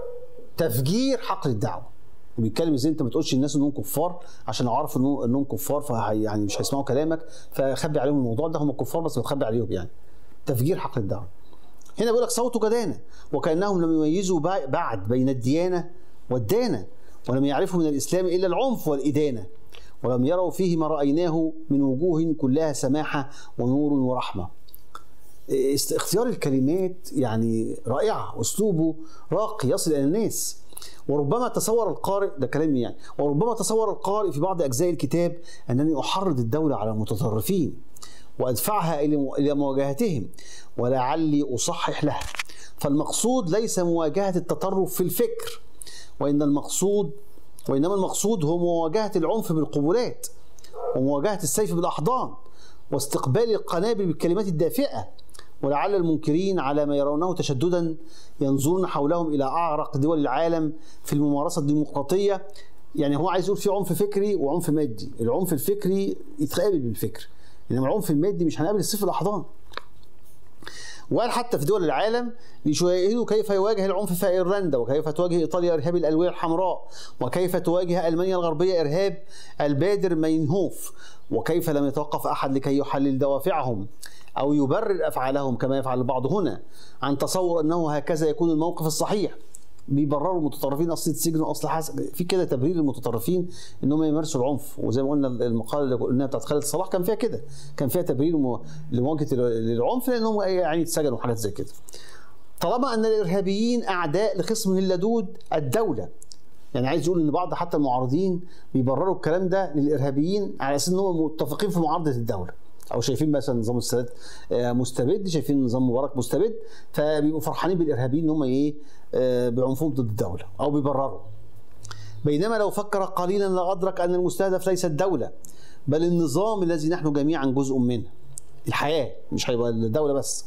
تفجير حقل الدعوه وبيتكلم ازاي انت ما تقولش للناس انهم كفار عشان لو عرفوا انهم انهم كفار فهي يعني مش هيسمعوا كلامك فخبي عليهم الموضوع ده هم كفار بس بتخبي عليهم يعني تفجير حقل الدعوه هنا بيقول لك صوتك دانه وكانهم لم يميزوا بعد بين الديانه والدانه ولم يعرفوا من الاسلام الا العنف والادانه ولم يروا فيه ما رايناه من وجوه كلها سماحه ونور ورحمه اختيار الكلمات يعني رائعه اسلوبه راقي يصل الى الناس وربما تصور القارئ ده كلامي يعني وربما تصور القارئ في بعض اجزاء الكتاب انني احرض الدوله على المتطرفين وادفعها الى مواجهتهم ولعلي اصحح لها فالمقصود ليس مواجهه التطرف في الفكر وان المقصود وانما المقصود هو مواجهه العنف بالقبلات ومواجهه السيف بالاحضان واستقبال القنابل بالكلمات الدافئه ولعل المنكرين على ما يرونه تشددا ينظرون حولهم الى اعرق دول العالم في الممارسه الديمقراطيه يعني هو عايز يقول في عنف فكري وعنف مادي العنف الفكري يتقابل بالفكر انما العنف المادي مش هنقابل السيف الاحضان وقال حتى في دول العالم ليشاهدوا كيف يواجه العنف في ايرلندا وكيف تواجه ايطاليا ارهاب الالويه الحمراء وكيف تواجه المانيا الغربيه ارهاب البادر مينهوف وكيف لم يتوقف احد لكي يحلل دوافعهم او يبرر افعالهم كما يفعل البعض هنا عن تصور انه هكذا يكون الموقف الصحيح بيبرروا المتطرفين اصل السجن واصل حسن في كده تبرير للمتطرفين ان هم يمارسوا العنف وزي ما قلنا المقاله اللي قلناها بتاعت خالد صلاح كان فيها كده كان فيها تبرير لمواجهه العنف لانهم يعني اتسجنوا وحاجات زي كده طالما ان الارهابيين اعداء لخصمه اللدود الدوله يعني عايز يقول ان بعض حتى المعارضين بيبرروا الكلام ده للارهابيين على اساس ان هم متفقين في معارضه الدوله او شايفين مثلا نظام السادات مستبد شايفين نظام مبارك مستبد فبيبقوا فرحانين بالارهابيين ان هم ايه بعنفهم ضد الدوله او بيبرروا بينما لو فكر قليلا لادرك ان المستهدف ليس الدوله بل النظام الذي نحن جميعا جزء منه الحياه مش هيبقى الدوله بس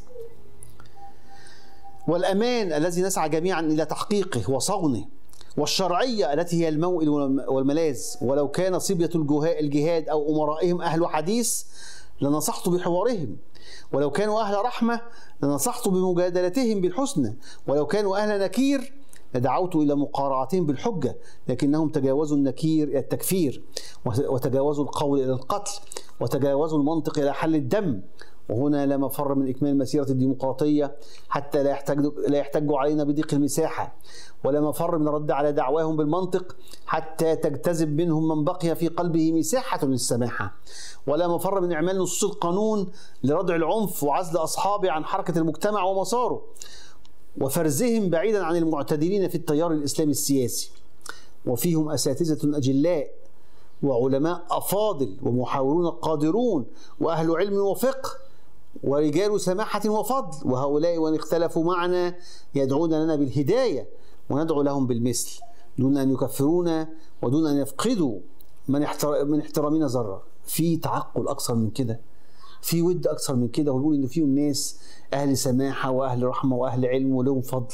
والامان الذي نسعى جميعا الى تحقيقه وصونه والشرعيه التي هي الموئل والملاذ ولو كان صبيه الجهاد او امرائهم اهل حديث لنصحت بحوارهم ولو كانوا أهل رحمة لنصحت بمجادلتهم بالحسنى ولو كانوا أهل نكير لدعوت إلى مقارعتهم بالحجة لكنهم تجاوزوا النكير إلى التكفير وتجاوزوا القول إلى القتل وتجاوزوا المنطق إلى حل الدم وهنا لا مفر من إكمال مسيرة الديمقراطية حتى لا يحتج لا يحتجوا علينا بضيق المساحة ولا مفر من الرد على دعواهم بالمنطق حتى تجتذب منهم من بقي في قلبه مساحة للسماحة ولا مفر من إعمال نصوص القانون لردع العنف وعزل أصحابه عن حركة المجتمع ومساره وفرزهم بعيدا عن المعتدلين في التيار الإسلامي السياسي وفيهم أساتذة أجلاء وعلماء أفاضل ومحاورون قادرون وأهل علم وفقه ورجال سماحة وفضل وهؤلاء وإن اختلفوا معنا يدعون لنا بالهداية وندعو لهم بالمثل دون أن يكفرونا ودون أن يفقدوا من من احترامنا ذرة في تعقل أكثر من كده في ود أكثر من كده ويقول إن فيهم ناس أهل سماحة وأهل رحمة وأهل علم ولهم فضل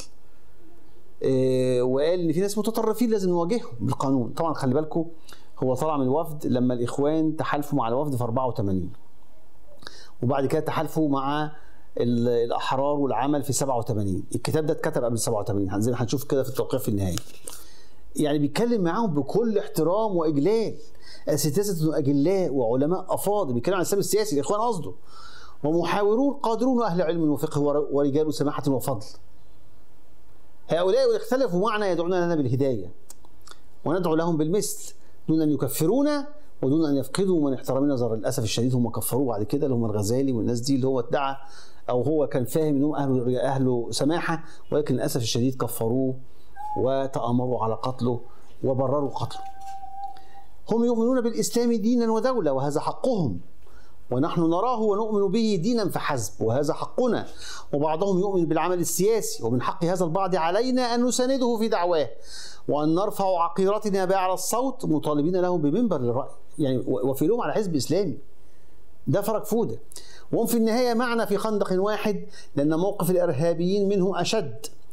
إيه وقال إن في ناس متطرفين لازم نواجههم بالقانون طبعا خلي بالكم هو طلع من الوفد لما الإخوان تحالفوا مع الوفد في 84 وبعد كده تحالفوا مع الاحرار والعمل في 87 الكتاب ده اتكتب قبل 87 زي ما هنشوف كده في التوقيع في النهايه يعني بيتكلم معاهم بكل احترام واجلال اساتذه اجلاء وعلماء افاضل بيتكلم عن الاسلام السياسي الاخوان قصده ومحاورون قادرون واهل علم وفقه ورجال سماحه وفضل هؤلاء وإن اختلفوا معنا يدعون لنا بالهدايه وندعو لهم بالمثل دون ان يكفرونا ودون ان يفقدوا من احترامنا ذر للاسف الشديد هم كفروه بعد كده اللي هم الغزالي والناس دي اللي هو ادعى او هو كان فاهم انهم اهل اهل سماحه ولكن للاسف الشديد كفروه وتامروا على قتله وبرروا قتله. هم يؤمنون بالاسلام دينا ودوله وهذا حقهم ونحن نراه ونؤمن به دينا فحسب وهذا حقنا وبعضهم يؤمن بالعمل السياسي ومن حق هذا البعض علينا ان نسانده في دعواه وان نرفع عقيرتنا باعلى الصوت مطالبين له بمنبر للراي يعني وفي لهم على حزب اسلامي ده فرق فوده وهم في النهايه معنا في خندق واحد لان موقف الارهابيين منهم اشد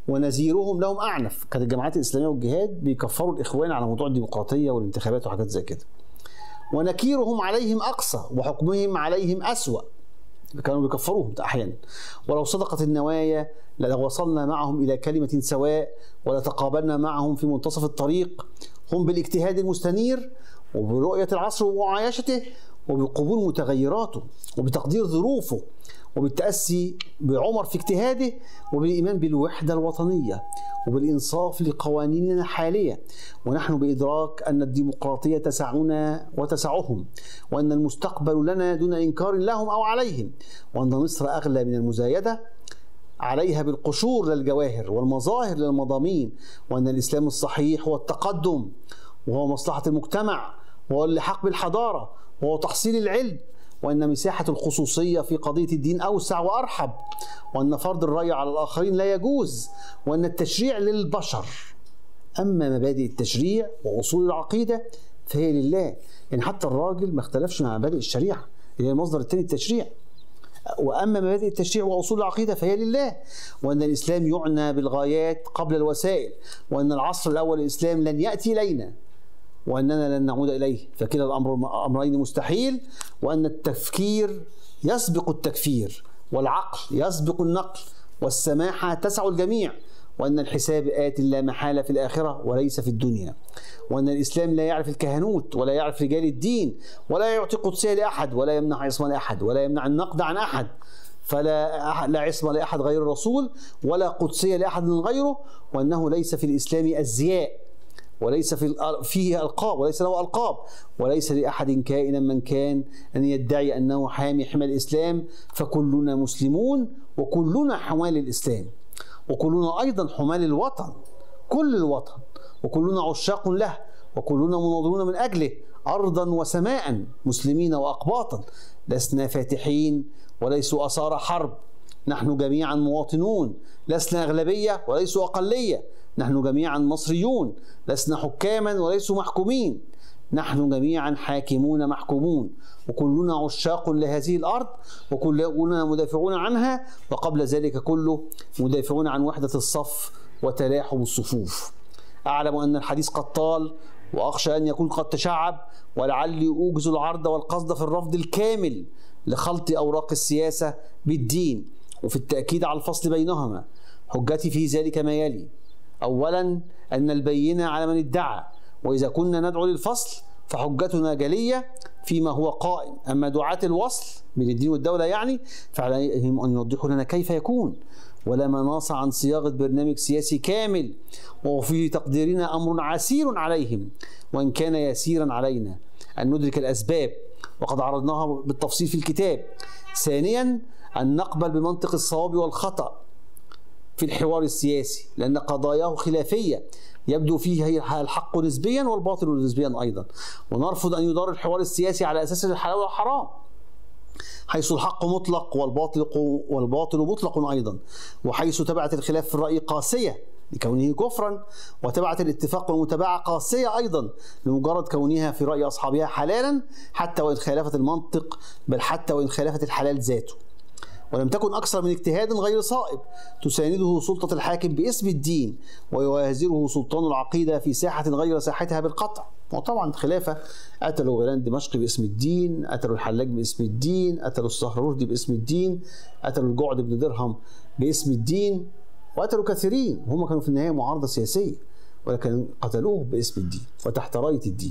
ونذيرهم لهم اعنف كانت الجماعات الاسلاميه والجهاد بيكفروا الاخوان على موضوع الديمقراطيه والانتخابات وحاجات زي كده ونكيرهم عليهم اقصى وحكمهم عليهم اسوا كانوا بيكفروهم احيانا ولو صدقت النوايا لوصلنا معهم الى كلمه سواء ولتقابلنا معهم في منتصف الطريق هم بالاجتهاد المستنير وبرؤيه العصر ومعايشته وبقبول متغيراته وبتقدير ظروفه وبالتأسي بعمر في اجتهاده وبالإيمان بالوحدة الوطنية وبالإنصاف لقوانيننا الحالية ونحن بإدراك أن الديمقراطية تسعنا وتسعهم وأن المستقبل لنا دون إنكار لهم أو عليهم وأن مصر أغلى من المزايدة عليها بالقشور للجواهر والمظاهر للمضامين وأن الإسلام الصحيح هو التقدم وهو مصلحة المجتمع وهو اللحاق بالحضارة وهو تحصيل العلم وأن مساحة الخصوصية في قضية الدين أوسع وأرحب وأن فرض الرأي على الآخرين لا يجوز وأن التشريع للبشر أما مبادئ التشريع وأصول العقيدة فهي لله يعني حتى الراجل ما اختلفش مع مبادئ الشريعة اللي هي المصدر الثاني التشريع واما مبادئ التشريع واصول العقيده فهي لله وان الاسلام يعنى بالغايات قبل الوسائل وان العصر الاول الاسلام لن ياتي الينا واننا لن نعود اليه فكلا الامر امرين مستحيل وان التفكير يسبق التكفير والعقل يسبق النقل والسماحه تسع الجميع وأن الحساب آت لا محالة في الآخرة وليس في الدنيا وأن الإسلام لا يعرف الكهنوت ولا يعرف رجال الدين ولا يعطي قدسية لأحد ولا يمنع عصمة لأحد ولا يمنع النقد عن أحد فلا لا عصمة لأحد غير الرسول ولا قدسية لأحد من غيره وأنه ليس في الإسلام أزياء وليس في فيه ألقاب وليس له ألقاب وليس لأحد كائنا من كان أن يدعي أنه حامي حمى الإسلام فكلنا مسلمون وكلنا حمال الإسلام وكلنا أيضا حمال الوطن كل الوطن وكلنا عشاق له وكلنا مناضلون من أجله أرضا وسماء مسلمين وأقباطا لسنا فاتحين وليسوا أسارى حرب نحن جميعا مواطنون لسنا أغلبية وليسوا أقلية نحن جميعا مصريون لسنا حكاما وليسوا محكومين نحن جميعا حاكمون محكومون وكلنا عشاق لهذه الارض وكلنا مدافعون عنها وقبل ذلك كله مدافعون عن وحده الصف وتلاحم الصفوف. اعلم ان الحديث قد طال واخشى ان يكون قد تشعب ولعلي اوجز العرض والقصد في الرفض الكامل لخلط اوراق السياسه بالدين وفي التاكيد على الفصل بينهما. حجتي في ذلك ما يلي: اولا ان البينه على من ادعى وإذا كنا ندعو للفصل فحجتنا جلية فيما هو قائم أما دعاة الوصل من الدين والدولة يعني فعليهم أن يوضحوا لنا كيف يكون ولا مناص عن صياغة برنامج سياسي كامل وفي تقديرنا أمر عسير عليهم وإن كان يسيرا علينا أن ندرك الأسباب وقد عرضناها بالتفصيل في الكتاب ثانيا أن نقبل بمنطق الصواب والخطأ في الحوار السياسي لأن قضاياه خلافية يبدو فيه الحق نسبيا والباطل نسبيا أيضا ونرفض أن يدار الحوار السياسي على أساس الحلال والحرام حيث الحق مطلق والباطل والباطل مطلق أيضا وحيث تبعت الخلاف في الرأي قاسية لكونه كفرا وتبعت الاتفاق والمتابعة قاسية أيضا لمجرد كونها في رأي أصحابها حلالا حتى وإن خالفت المنطق بل حتى وإن خالفت الحلال ذاته ولم تكن أكثر من اجتهاد غير صائب تسانده سلطة الحاكم باسم الدين ويوازره سلطان العقيدة في ساحة غير ساحتها بالقطع وطبعا خلافة قتلوا غيلان دمشق باسم الدين قتلوا الحلاج باسم الدين قتلوا السهروردي باسم الدين قتلوا الجعد بن درهم باسم الدين وقتلوا كثيرين وهم كانوا في النهاية معارضة سياسية ولكن قتلوه باسم الدين وتحت راية الدين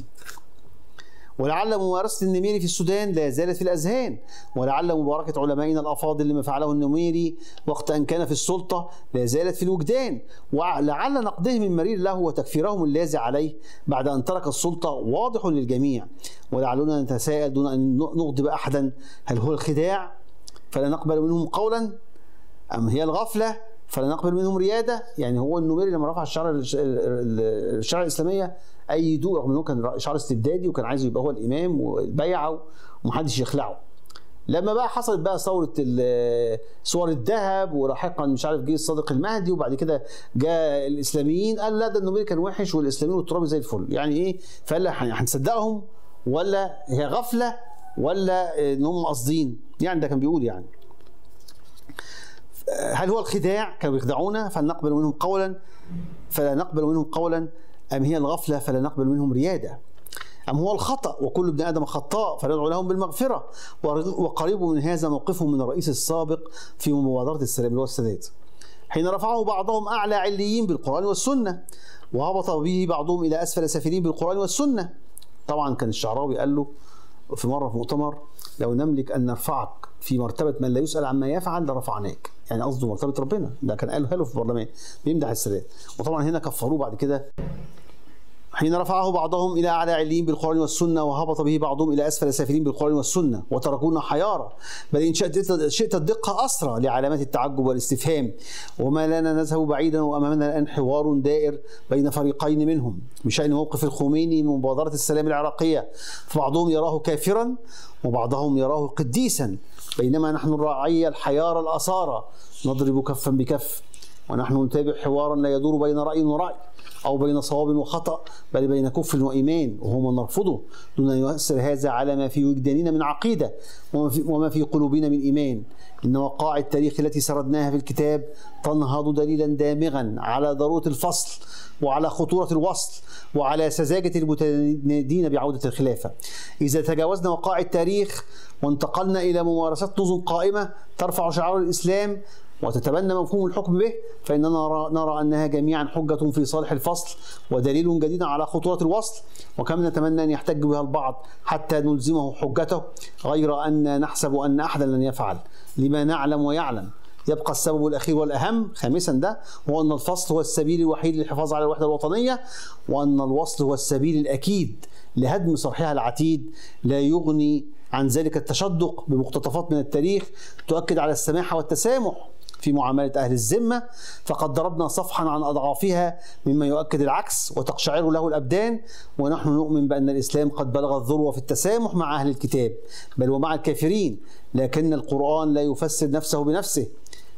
ولعل ممارسة النميري في السودان لا زالت في الأذهان ولعل مباركة علمائنا الأفاضل لما فعله النميري وقت أن كان في السلطة لا زالت في الوجدان ولعل نقدهم المرير له وتكفيرهم اللاذع عليه بعد أن ترك السلطة واضح للجميع ولعلنا نتساءل دون أن نغضب أحدا هل هو الخداع فلا نقبل منهم قولا أم هي الغفلة فلا نقبل منهم رياده يعني هو النميري لما رفع الشعر الشرع الاسلاميه ايدوه رغم انه كان شعر استبدادي وكان عايز يبقى هو الامام والبيعه ومحدش يخلعه لما بقى حصلت بقى ثوره صور الذهب ولاحقا مش عارف جه الصادق المهدي وبعد كده جاء الاسلاميين قال لا ده النميري كان وحش والاسلاميين والترابي زي الفل يعني ايه فقال هنصدقهم ولا هي غفله ولا ان هم قاصدين يعني ده كان بيقول يعني هل هو الخداع كانوا يخدعونا فلنقبل منهم قولا فلا نقبل منهم قولا ام هي الغفله فلا نقبل منهم رياده أم هو الخطأ وكل ابن آدم خطاء فندعو لهم بالمغفرة وقريب من هذا موقفهم من الرئيس السابق في مبادرة السلام اللي هو السادات حين رفعه بعضهم أعلى عليين بالقرآن والسنة وهبط به بعضهم إلى أسفل سافلين بالقرآن والسنة طبعا كان الشعراوي قال له في مرة في مؤتمر لو نملك أن نرفعك في مرتبة من لا يسأل عما يفعل لرفعناك يعني قصده مرتبة ربنا ده كان قاله له في البرلمان بيمدح السادات وطبعا هنا كفروه بعد كده حين رفعه بعضهم الى اعلى عليين بالقران والسنه وهبط به بعضهم الى اسفل سافلين بالقران والسنه وتركونا حيارى بل ان شئت شئت الدقه اسرى لعلامات التعجب والاستفهام وما لنا نذهب بعيدا وامامنا الان حوار دائر بين فريقين منهم بشان موقف الخميني من مبادره السلام العراقيه فبعضهم يراه كافرا وبعضهم يراه قديسا بينما نحن الرعيه الحيارى الاسارى نضرب كفا بكف ونحن نتابع حوارا لا يدور بين راي وراي أو بين صواب وخطأ بل بين كفر وإيمان وهو ما نرفضه دون أن يؤثر هذا على ما في وجداننا من عقيدة وما في, وما في قلوبنا من إيمان إن وقائع التاريخ التي سردناها في الكتاب تنهض دليلا دامغا على ضرورة الفصل وعلى خطورة الوصل وعلى سذاجة المتنادين بعودة الخلافة إذا تجاوزنا وقائع التاريخ وانتقلنا إلى ممارسات نظم قائمة ترفع شعار الإسلام وتتبنى مفهوم الحكم به فإننا نرى, نرى أنها جميعا حجة في صالح الفصل ودليل جديد على خطورة الوصل وكم نتمنى أن يحتج بها البعض حتى نلزمه حجته غير أن نحسب أن أحدا لن يفعل لما نعلم ويعلم يبقى السبب الأخير والأهم خامسا ده هو أن الفصل هو السبيل الوحيد للحفاظ على الوحدة الوطنية وأن الوصل هو السبيل الأكيد لهدم صرحها العتيد لا يغني عن ذلك التشدق بمقتطفات من التاريخ تؤكد على السماحة والتسامح في معاملة أهل الذمة فقد ضربنا صفحا عن أضعافها مما يؤكد العكس وتقشعر له الأبدان ونحن نؤمن بأن الإسلام قد بلغ الذروة في التسامح مع أهل الكتاب بل ومع الكافرين لكن القرآن لا يفسر نفسه بنفسه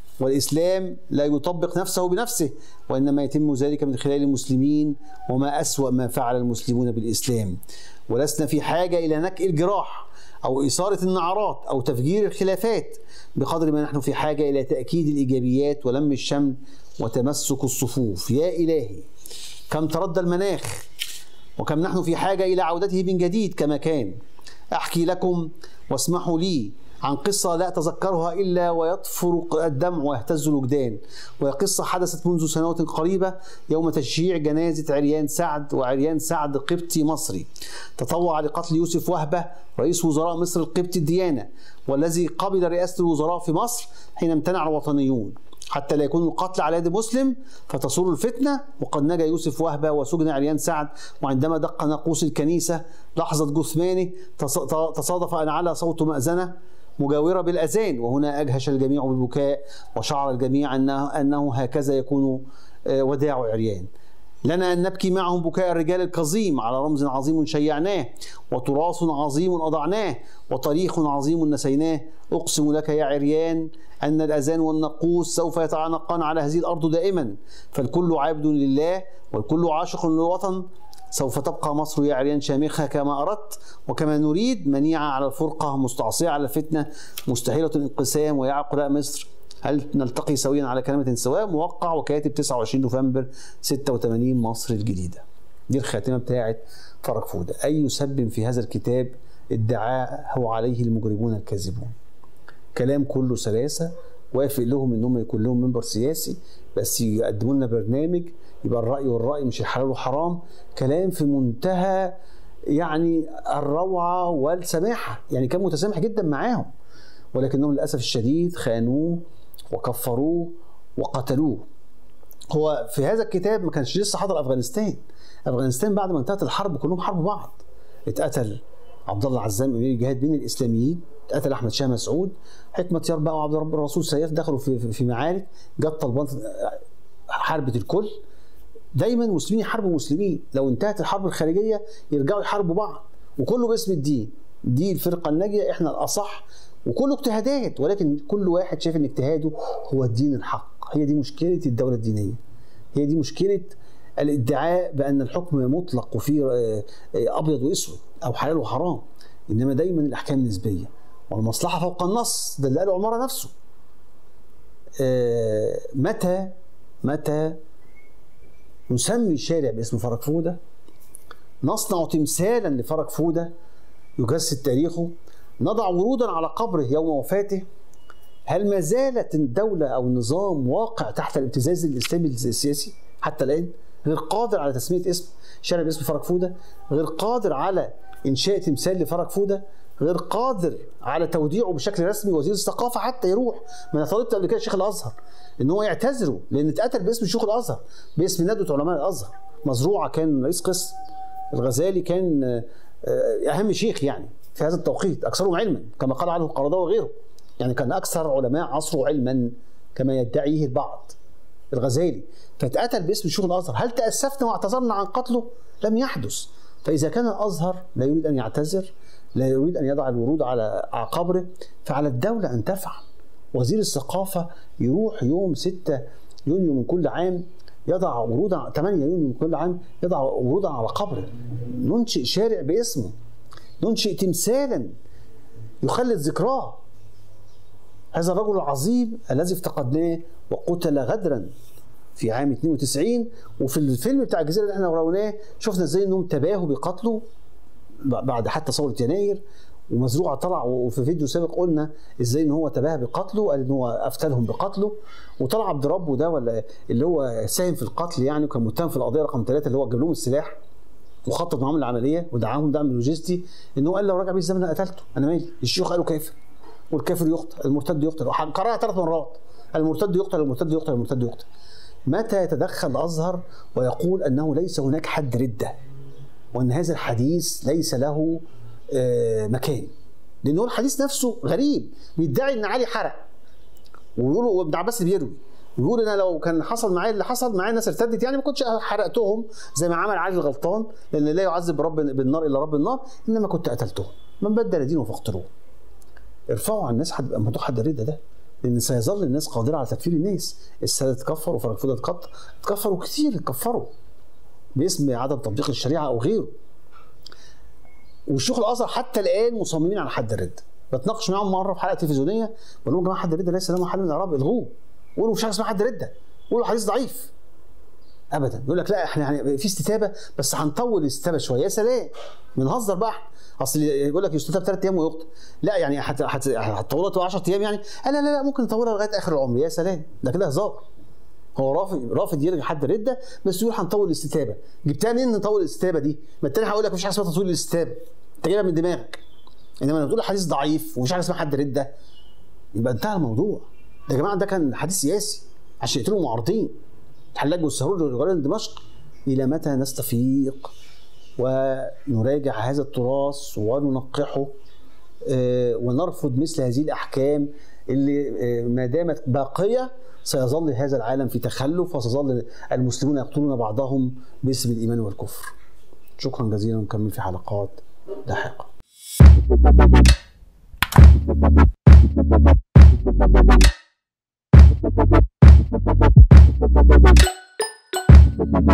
والإسلام لا يطبق نفسه بنفسه وإنما يتم ذلك من خلال المسلمين وما أسوأ ما فعل المسلمون بالإسلام ولسنا في حاجة إلى نكء الجراح أو إثارة النعرات أو تفجير الخلافات بقدر ما نحن في حاجة إلى تأكيد الإيجابيات ولم الشمل وتمسك الصفوف يا إلهي كم تردى المناخ وكم نحن في حاجة إلى عودته من جديد كما كان أحكي لكم واسمحوا لي عن قصة لا أتذكرها إلا ويطفر الدمع ويهتز الوجدان وهي قصة حدثت منذ سنوات قريبة يوم تشييع جنازة عريان سعد وعريان سعد قبطي مصري تطوع لقتل يوسف وهبة رئيس وزراء مصر القبطي الديانة والذي قبل رئاسة الوزراء في مصر حين امتنع الوطنيون حتى لا يكون القتل على يد مسلم فتصور الفتنة وقد نجا يوسف وهبة وسجن عريان سعد وعندما دق ناقوس الكنيسة لحظة جثمانه تصادف أن على صوت مأذنة مجاورة بالأذان وهنا أجهش الجميع بالبكاء وشعر الجميع أنه, أنه هكذا يكون آه، وداع عريان لنا أن نبكي معهم بكاء الرجال الكظيم على رمز عظيم شيعناه وتراث عظيم أضعناه وتاريخ عظيم نسيناه أقسم لك يا عريان أن الأذان والنقوس سوف يتعانقان على هذه الأرض دائما فالكل عابد لله والكل عاشق للوطن سوف تبقى مصر يا عريان شامخة كما أردت وكما نريد منيعة على الفرقة مستعصية على الفتنة مستحيلة الانقسام ويا عقلاء مصر هل نلتقي سويا على كلمة سواء موقع وكاتب 29 نوفمبر 86 مصر الجديدة دي الخاتمة بتاعت فرج فودة أي سب في هذا الكتاب ادعاءه عليه المجرمون الكاذبون كلام كله سلاسة وافق لهم انهم يكون لهم منبر سياسي بس يقدموا لنا برنامج يبقى الراي والراي مش الحلال وحرام كلام في منتهى يعني الروعه والسماحه يعني كان متسامح جدا معاهم ولكنهم للاسف الشديد خانوه وكفروه وقتلوه هو في هذا الكتاب ما كانش لسه حضر افغانستان افغانستان بعد ما انتهت الحرب كلهم حرب بعض اتقتل عبد الله عزام امير الجهاد بين الاسلاميين اتقتل احمد شاه مسعود حكمه يار بقى وعبد رب الرسول سيف دخلوا في في معارك جت طلبات حربت الكل دايما مسلمين يحاربوا مسلمين لو انتهت الحرب الخارجيه يرجعوا يحاربوا بعض وكله باسم الدين دي الفرقه الناجيه احنا الاصح وكله اجتهادات ولكن كل واحد شايف ان اجتهاده هو الدين الحق هي دي مشكله الدوله الدينيه هي دي مشكله الادعاء بان الحكم مطلق وفيه آه، آه، ابيض واسود او حلال وحرام انما دايما الاحكام نسبيه والمصلحه فوق النص ده اللي قاله عماره نفسه آه، متى متى نسمي شارع باسم فرج فودة نصنع تمثالا لفرج فودة يجسد تاريخه نضع ورودا على قبره يوم وفاته هل ما زالت الدولة أو النظام واقع تحت الابتزاز الإسلامي السياسي حتى الآن غير قادر على تسمية اسم شارع باسم فرج فودة غير قادر على إنشاء تمثال لفرج فودة غير قادر على توديعه بشكل رسمي وزير الثقافة حتى يروح ما أنا طالبت قبل كده شيخ الأزهر إن هو يعتذروا لأن اتقتل باسم شيوخ الأزهر باسم ندوة علماء الأزهر مزروعة كان رئيس قسم الغزالي كان آه، أهم شيخ يعني في هذا التوقيت أكثرهم علما كما قال عنه القرضاوي وغيره يعني كان أكثر علماء عصره علما كما يدعيه البعض الغزالي فاتقتل باسم شيوخ الازهر هل تاسفنا واعتذرنا عن قتله لم يحدث فاذا كان الازهر لا يريد ان يعتذر لا يريد ان يضع الورود على قبره فعلى الدوله ان تفعل وزير الثقافه يروح يوم 6 يونيو من كل عام يضع ورودا 8 يونيو من كل عام يضع ورودا على قبره ننشئ شارع باسمه ننشئ تمثالا يخلد ذكراه هذا الرجل العظيم الذي افتقدناه وقتل غدرا في عام 92 وفي الفيلم بتاع الجزيره اللي احنا روناه شفنا ازاي انهم تباهوا بقتله بعد حتى ثوره يناير ومزروعه طلع وفي فيديو سابق قلنا ازاي ان هو تباهى بقتله قال ان هو افتلهم بقتله وطلع عبد ربه ده ولا اللي هو ساهم في القتل يعني وكان متهم في القضيه رقم ثلاثه اللي هو جاب لهم السلاح وخطط معاهم العمليه ودعاهم دعم لوجستي ان هو قال لو رجع بيه الزمن انا قتلته انا مالي الشيوخ قالوا كافر والكافر يقتل المرتد يقتل قرأها ثلاث مرات المرتد يقتل المرتد يقتل المرتد يقتل متى يتدخل الازهر ويقول انه ليس هناك حد رده وان هذا الحديث ليس له آه، مكان لان هو الحديث نفسه غريب بيدعي ان علي حرق ويقولوا وابن عباس بيروي ويقول انا لو كان حصل معايا اللي حصل معايا الناس ارتدت يعني ما كنتش حرقتهم زي ما عمل علي الغلطان لان لا يعذب رب بالنار الا رب النار انما كنت قتلتهم من بدل دينه فاقتلوه ارفعوا عن الناس حد موضوع حد الرده ده لان سيظل الناس قادره على تكفير الناس الساده اتكفروا وفرنكفورت اتكفروا كتير اتكفروا باسم عدم تطبيق الشريعه او غيره والشيوخ الازهر حتى الان مصممين على حد الرده بتناقش معاهم مره في حلقه تلفزيونيه بقول لهم يا جماعه حد الرده ليس له محل من الاعراب الغوه قولوا مش حاجه اسمها حد رده قولوا حديث ضعيف ابدا يقول لك لا احنا يعني في استتابه بس هنطول الاستتابه شويه يا سلام بنهزر بقى اصل يقول لك يستتاب ثلاث ايام ويقتل لا يعني هتطولها 10 ايام يعني لا لا لا ممكن نطولها لغايه اخر العمر يا سلام ده كده هزار هو رافض رافض يرجع حد رده بس يقول هنطول الاستتابه جبتها منين نطول الاستتابه دي؟ ما التاني هيقول لك مفيش حاجه اسمها تطويل الاستتابه انت جايبها من دماغك انما لما تقول حديث ضعيف ومش حاجه اسمها حد رده يبقى انتهى الموضوع ده يا جماعه ده كان حديث سياسي عشان يقتلوا معارضين الحلاج والسهور لغير دمشق الى متى نستفيق ونراجع هذا التراث وننقحه آه، ونرفض مثل هذه الاحكام اللي آه، ما دامت باقيه سيظل هذا العالم في تخلف وسيظل المسلمون يقتلون بعضهم باسم الايمان والكفر. شكرا جزيلا ونكمل في حلقات لاحقه.